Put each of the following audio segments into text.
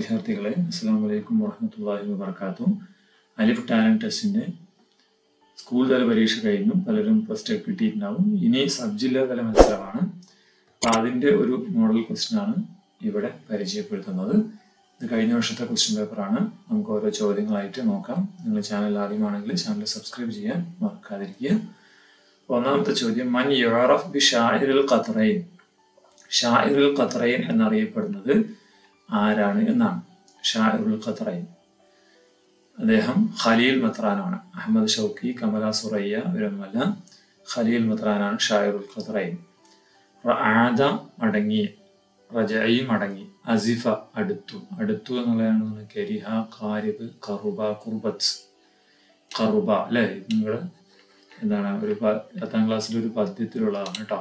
വിദ്യാർത്ഥികളെ അസ്സാം വലൈക്കും വാഹമത്തല്ലാഹി വാബർക്കാത്തു അലിഫ് ടാലന്റ് ടെസ്റ്റിന്റെ സ്കൂൾ തല പരീക്ഷ കഴിഞ്ഞു പലരും ഫസ്റ്റ് കിട്ടിയിട്ടുണ്ടാവും ഇനി സബ് ജില്ലാ തല മത്സരമാണ് അപ്പൊ അതിന്റെ ഒരു മോഡൽ ക്വസ്റ്റ്യൻ ആണ് ഇവിടെ പരിചയപ്പെടുത്തുന്നത് ഇത് കഴിഞ്ഞ വർഷത്തെ ക്വസ്റ്റ്യൻ പേപ്പറാണ് നമുക്ക് ഓരോ ചോദ്യങ്ങളായിട്ട് നോക്കാം നിങ്ങൾ ചാനൽ ആദ്യമാണെങ്കിൽ ചാനൽ സബ്സ്ക്രൈബ് ചെയ്യാൻ മറക്കാതിരിക്കുക ഒന്നാമത്തെ ചോദ്യം മൻ യുറഫ് ബി ഷാഹിറുൽ ഖത്തറൈൻ ഷാഹിറുൽ ഖത്തറൈൻ എന്നറിയപ്പെടുന്നത് ആരാണ് എന്നാണ് ഷാഹിറുൽ ഖത്തറൈൻ അദ്ദേഹം ഖലീൽ മത്രാനാണ് അഹമ്മദ് ഷൗക്കി കമല സുറയ്യ ഇവരൊന്നുമല്ല ഖലീൽ മത്രാനാണ് ഷാഹിറുൽ ഖത്തറൈൻ ആദ മടങ്ങി റജഈ മടങ്ങി അസിഫ അടുത്തു അടുത്തു എന്നുള്ളതാണ് കരിഹ കാരിബ് കറുബ കുർബത്ത് കറുബ അല്ലേ നിങ്ങൾ എന്താണ് ഒരു പത്താം ക്ലാസ്സിൽ ഒരു പദ്യത്തിലുള്ളതാണ് കേട്ടോ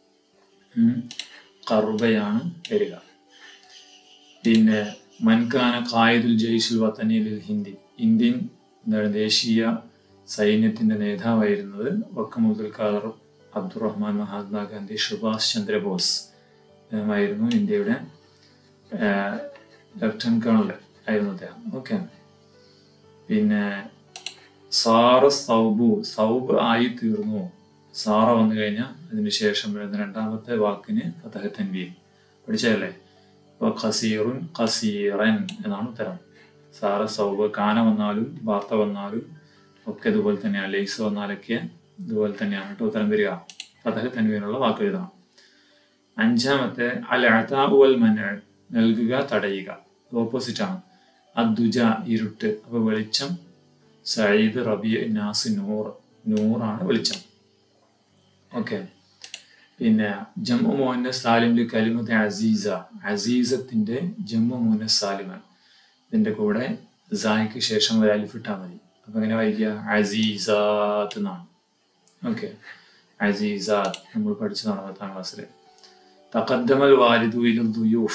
കറുബയാണ് വരിക പിന്നെ മൻകാന ഖായിദുൽ ജയ്ഷുൽ വത്തനിയിൽ ഹിന്ദി ഇന്ത്യൻ എന്താണ് ദേശീയ സൈന്യത്തിന്റെ നേതാവായിരുന്നത് വക്കമുദ്ദുൽ ഖാദർ അബ്ദുറഹ്മാൻ മഹാത്മാഗാന്ധി സുഭാഷ് ചന്ദ്രബോസ് അദ്ദേഹമായിരുന്നു ഇന്ത്യയുടെ ലഫ്റ്റനന്റ് കേണൽ ആയിരുന്നു അദ്ദേഹം ഓക്കെ പിന്നെ സാറ സൗബു സൗബ് ആയി തീർന്നു സാറ വന്നു കഴിഞ്ഞാൽ അതിനുശേഷം വരുന്ന രണ്ടാമത്തെ വാക്കിന് ഫതഹ തൻവീൻ പഠിച്ചതല്ലേ അപ്പോൾ ഖസീറുൻ ഖസീറൻ എന്നാണ് ഉത്തരം സാറ സൗബ് കാന വന്നാലും വാർത്ത വന്നാലും ഒക്കെ ഇതുപോലെ തന്നെയാണ് ലേസ് വന്നാലൊക്കെ ഇതുപോലെ തന്നെയാണ് കേട്ടോ ഉത്തരം വരിക ഫതഹ തൻവീനുള്ള വാക്ക് എഴുതണം അഞ്ചാമത്തെ അൽ അതാവുൽ മന നൽകുക തടയുക ഓപ്പോസിറ്റ് ആണ് അദ്ദുജ ഇരുട്ട് അപ്പൊ വെളിച്ചം സയ്യിദ് റബിയ നാസ് നൂർ നൂറാണ് വെളിച്ചം ഓക്കെ പിന്നെ ജമ്മു മോഹന്ന സാലിമിൽ കലിമത്ത് അസീസ അസീസത്തിന്റെ ജമ്മു മോഹന്ന സാലിമ ഇതിന്റെ കൂടെ സായിക്ക് ശേഷം ഒരു അലിഫ് ഇട്ടാൽ മതി അപ്പൊ എങ്ങനെ വായിക്കുക അസീസാത്ത് എന്നാണ് ഓക്കെ അസീസാത്ത് നമ്മൾ പഠിച്ചതാണ് പത്താം ക്ലാസ്സിൽ തക്കദ്ദമൽ വാലിദു ഇലും ദുയൂഫ്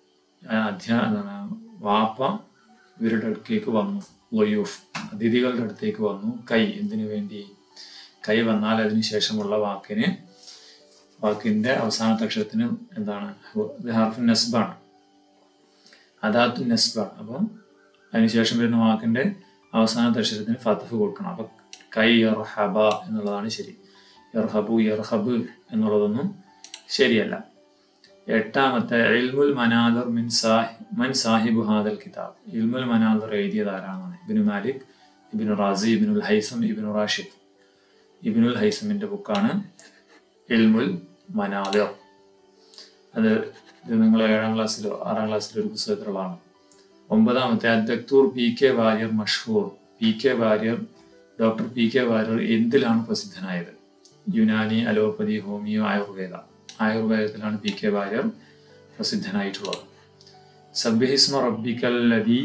അധ്യാ വാപ്പ ഇവരുടെ അടുക്കേക്ക് വന്നു ലൊയൂഫ് അതിഥികളുടെ അടുത്തേക്ക് വന്നു കൈ എന്തിനു വേണ്ടി കൈ വന്നാൽ അതിന് ശേഷമുള്ള വാക്കിന് വാക്കിന്റെ അവസാനത്തെ അക്ഷരത്തിന് എന്താണ് ഹാർഫിൻ നസ്ബാണ് അദാത്തു നസ്ബാണ് അപ്പം അതിനുശേഷം വരുന്ന വാക്കിന്റെ അവസാനത്തെ അക്ഷരത്തിന് ഫതഫ് കൊടുക്കണം അപ്പൊ കൈ യർഹബ എന്നുള്ളതാണ് ശരി യർഹബു യർഹബ് എന്നുള്ളതൊന്നും ശരിയല്ല എട്ടാമത്തെ ഇൽമുൽ മനാദർ മിൻ സാഹി മൻ സാഹിബ് ഹാദൽ കിതാബ് ഇൽമുൽ മനാദർ എഴുതിയത് ആരാണെന്നാണ് ഇബിനു മാലിക് ഇബിനു റാസി ഇബിനുൽ ഹൈസം ഇബിനു റാഷിദ് ഇബിനുൽ ഹൈസമിന്റെ ബുക്കാണ് ഇൽമുൽ മനാദിർ അത് ഇത് നിങ്ങൾ ഏഴാം ക്ലാസ്സിലോ ആറാം ക്ലാസ്സിലോ ഒരു പുസ്തകത്തിലുള്ളതാണ് ഒമ്പതാമത്തെ അദ്ദക്തൂർ പി കെ വാര്യർ മഷൂർ P K Warrier doctor P K Warrier എന്തിലാണ് പ്രസിദ്ധനായത് യുനാനി അലോപ്പതി ഹോമിയോ ആയുർവേദ ആയുർവേദത്തിലാണ് പി കെ വാര്യർ പ്രസിദ്ധനായിട്ടുള്ളത് സബ്ബിഹിസ്മ റബ്ബിക്കൽ ലദി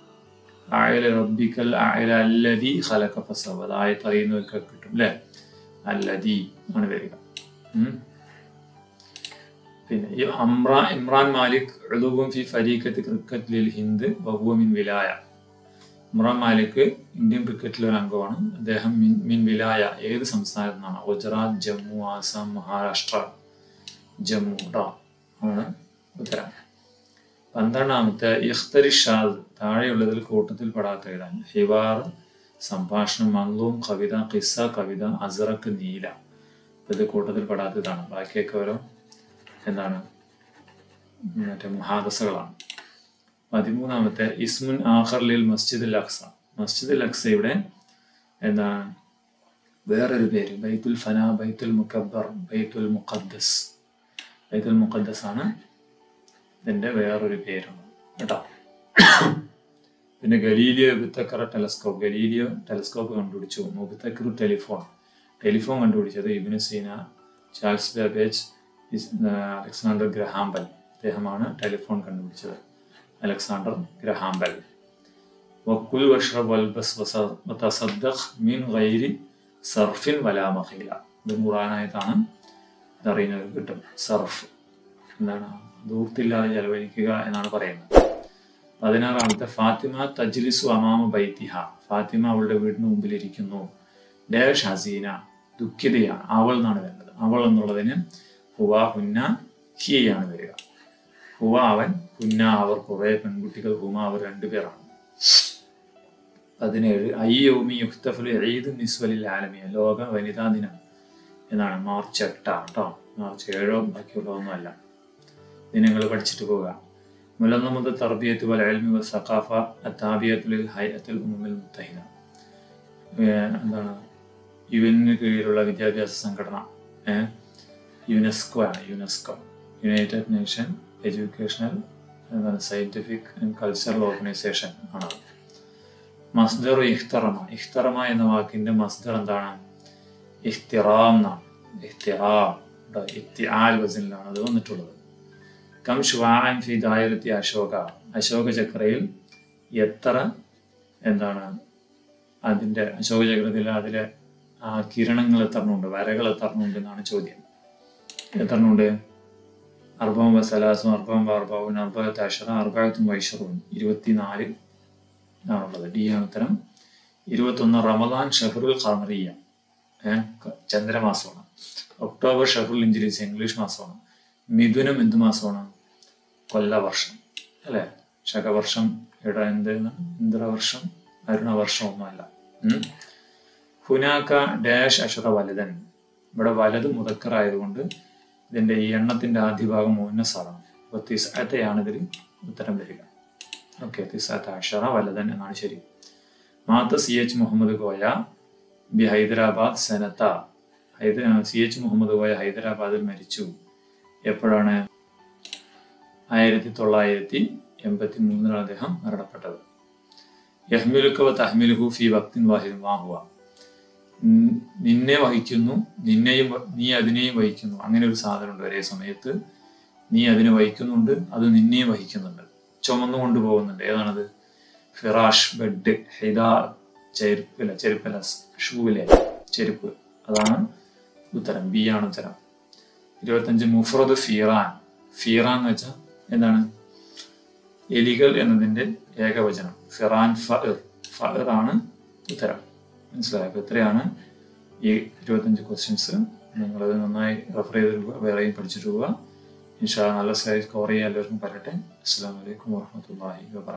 ആയല റബ്ബിക്കൽ ആയല അല്ലദി ഖലഖ ഫസവ അതായത് അറിയുന്നവർക്ക് കിട്ടും അല്ലേ അല്ലദി ആണ് വരിക പിന്നെ ഈ അമ്ര ഇമ്രാൻ മാലിക് എളുവും ഫി ഫരീഖത്ത് ക്രിക്കറ്റ് ലിൽ ഹിന്ദ് വഹുവ മിൻ വിലായ ഇമ്രാൻ മാലിക് ഇന്ത്യൻ ക്രിക്കറ്റിലെ ഒരു അംഗമാണ് അദ്ദേഹം മിൻ മിൻ വിലായ ഏത് സംസ്ഥാനത്തു നിന്നാണ് ഗുജറാത്ത് ജമ്മു ആസാം മഹാരാഷ്ട്ര ജമ്മു ഡാ ആണ് ഉത്തരം പന്ത്രണ്ടാമത്തെ ഇഖ്തരി ഷാദ് താഴെയുള്ളതിൽ കൂട്ടത്തിൽ പെടാത്ത എഴുതാൻ ഹിവാർ സംഭാഷണം മംഗ്ലൂം കവിത കിസ്സ കവിത അസറക്ക് നീല ഇത് കൂട്ടത്തിൽ പെടാത്തതാണ് ബാക്കിയൊക്കെ ഓരോ എന്താണ് മറ്റേ മഹാദസകളാണ് പതിമൂന്നാമത്തെ ഇസ്മുൻ ആഖർലിൽ മസ്ജിദ് അൽ അക്സ മസ്ജിദ് അൽ അക്സയുടെ എന്താണ് വേറൊരു പേര് ബൈത്തുൽ ഫന ബൈത്തുൽ മുക്കബ്ബർ ബൈത്തുൽ മുഖദ്ദസ് ബൈത്തുൽ മുഖദ്ദസ് ആണ് ഇതിന്റെ വേറൊരു പേരാണ് കേട്ടോ പിന്നെ ഗലീലിയോ മുബത്തക്കറ ടെലസ്കോപ്പ് ഗലീലിയോ ടെലസ്കോപ്പ് കണ്ടുപിടിച്ചു മുബത്തക്കർ ടെലിഫോൺ ടെലിഫോൺ കണ്ടുപിടിച്ചത് Ibn Sina Charles Babbage Alexander Graham Bell അദ്ദേഹമാണ് ടെലിഫോൺ കണ്ടുപിടിച്ചത് അലക്സാണ്ടർ ഗ്രഹാംബൽ വക്കുൽ വഷ്റബ് വൽബസ് വതസദ്ദഖ് മിൻ ഗൈരി സർഫിൻ വലാ മഖീല ഇത് ഖുറാനായതാണ് ഇതറിയുന്നത് കിട്ടും സർഫ് എന്താണ് ദൂർത്തില്ലാതെ ചെലവഴിക്കുക എന്നാണ് പറയുന്നത് പതിനാറാമത്തെ ഫാത്തിമ തജ്ലിസു അമാമ ബൈത്തിഹ ഫാത്തിമ അവളുടെ വീടിന് മുമ്പിലിരിക്കുന്നു ഡേഷ് ഹസീന ദുഃഖിതയാണ് അവൾ എന്നാണ് വരുന്നത് അവൾ എന്നുള്ളതിന് ഹുവ ഹുന്ന ഹിയാണ് വരിക ഹുവ അവൻ പുന്ന അവർ കുറെ പെൺകുട്ടികൾ ഹുമ അവർ രണ്ടുപേരാണ് പതിനേഴ് അയ്യോമി യുക്തഫുൽ ഈദ് നിസ്വലിൽ ആലമിയ ലോക വനിതാ ദിനം എന്നാണ് മാർച്ച് എട്ടാണ് കേട്ടോ മാർച്ച് ഏഴോ ബാക്കിയുള്ളതൊന്നുമല്ല ദിനങ്ങൾ പഠിച്ചിട്ട് പോവുക മുലന്നമുത് തർബിയത്ത് വൽ അൽമി വ സഖാഫ അത്താബിയത്തുൽ ഹൈഅത്തുൽ ഉമ്മുൽ മുത്തഹിദ ഏഹ് എന്താണ് യുവിന് കീഴിലുള്ള വിദ്യാഭ്യാസ സംഘടന ഏഹ് യുനെസ്കോ ആണ് യുനെസ്കോ യുണൈറ്റഡ് നേഷൻ എഡ്യൂക്കേഷണൽ എന്താണ് സയന്റിഫിക് ആൻഡ് കൾച്ചറൽ ഓർഗനൈസേഷൻ ആണ് മസ്ദർ ഇഖ്തറമ ഇഖ്തറമ എന്ന വാക്കിന്റെ മസ്ദർ എന്താണ് ഇഖ്തിറാം എന്നാണ് ഇഖ്തിറാം ഇഖ്തിആൽ വസനിലാണ് അത് വന്നിട്ടുള്ളത് കം ഷുവാൻ ഫി ദായരത്തി അശോക അശോക ചക്രയിൽ എത്ര എന്താണ് അതിന്റെ അശോക ചക്രത്തിൽ അതിലെ ആ കിരണങ്ങൾ എത്രണ്ണമുണ്ട് വരകൾ എത്രണ്ണമുണ്ട് എന്നാണ് ചോദ്യം എത്രണ്ണമുണ്ട് അർബം സലാസും അർബം അർബാവും അർബായത്ത് അഷറ അർബായത്തും വൈഷറും ഇരുപത്തിനാല് ആണുള്ളത് ഡി ആണ് ഉത്തരം ഇരുപത്തൊന്ന് റമദാൻ ഷഹറുൽ ഖമറിയ ഏഹ് ചന്ദ്രമാസമാണ് ഒക്ടോബർ ഷഹറുൽ ഇഞ്ചിലീസ് ഇംഗ്ലീഷ് മാസമാണ് മിഥുനം എന്ത് മാസമാണ് കൊല്ലവർഷം അല്ലെ ശകവർഷം ഇട എന്ത് ഇന്ദ്രവർഷം അരുണവർഷം ഒന്നുമല്ല ഉം. ഹുനാക്ക ഡാഷ് അഷറ വലതൻ ഇവിടെ വലത് മുതക്കറായതുകൊണ്ട് ഇതിന്റെ ഈ എണ്ണത്തിന്റെ ആദ്യ ഭാഗം മൂന്നസാറാണ് അപ്പൊ തിസഅത്തയാണ് ഇതിൽ ഉത്തരം വരിക ഓക്കെ തിസാത്ത അഷറ വലതൻ എന്നാണ് ശരി മാത്ത സി എച്ച് മുഹമ്മദ് കോയ ബി ഹൈദരാബാദ് സനത്ത ഹൈദ സി എച്ച് മുഹമ്മദ് കോയ ഹൈദരാബാദിൽ മരിച്ചു എപ്പോഴാണ് ആയിരത്തി തൊള്ളായിരത്തി എൺപത്തി മൂന്നിലാണ് അദ്ദേഹം മരണപ്പെട്ടത് യഹ്മിലുക്കവ തഹ്മിലുഹു ഫി വക്തിൻ വാഹിദ് മാഹുവ ഉം, നിന്നെ വഹിക്കുന്നു നിന്നെയും വ- നീ അതിനെയും വഹിക്കുന്നു അങ്ങനെ ഒരു സാധനമുണ്ട് ഒരേ സമയത്ത് നീ അതിനെ വഹിക്കുന്നുണ്ട് അത് നിന്നെയും വഹിക്കുന്നുണ്ട് ചുമന്നു കൊണ്ടുപോകുന്നുണ്ട് ഏതാണത് ഫിറാഷ് ബെഡ് ഹിദാ ചെരുപ്പില ചെരുപ്പല ഷൂവിലെ ചെരുപ്പ് അതാണ് ഉത്തരം ബി ആണ് ഉത്തരം ഇരുപത്തഞ്ച് മുഫ്രദ് ഫീറാൻ ഫീറാൻ എന്ന് വെച്ചാൽ എന്താണ് എലികൾ എന്നതിന്റെ ഏകവചനം ഫിറാൻ ഫഇർ ഫഇർ ആണ് ഉത്തരം മനസ്സിലായോ അപ്പൊ ഇത്രയാണ് ഈ ഇരുപത്തഞ്ച് ക്വസ്റ്റ്യൻസ് നിങ്ങളത് നന്നായി റെഫർ ചെയ്ത് വേറെയും പഠിച്ചിട്ട് പോവുക ഇൻഷാ നല്ല സ്കോർ ചെയ്യാൻ എല്ലാവർക്കും പറ്റട്ടെ അസ്സാം വലൈക്കും വാഹമത്തല്ലാഹി വാ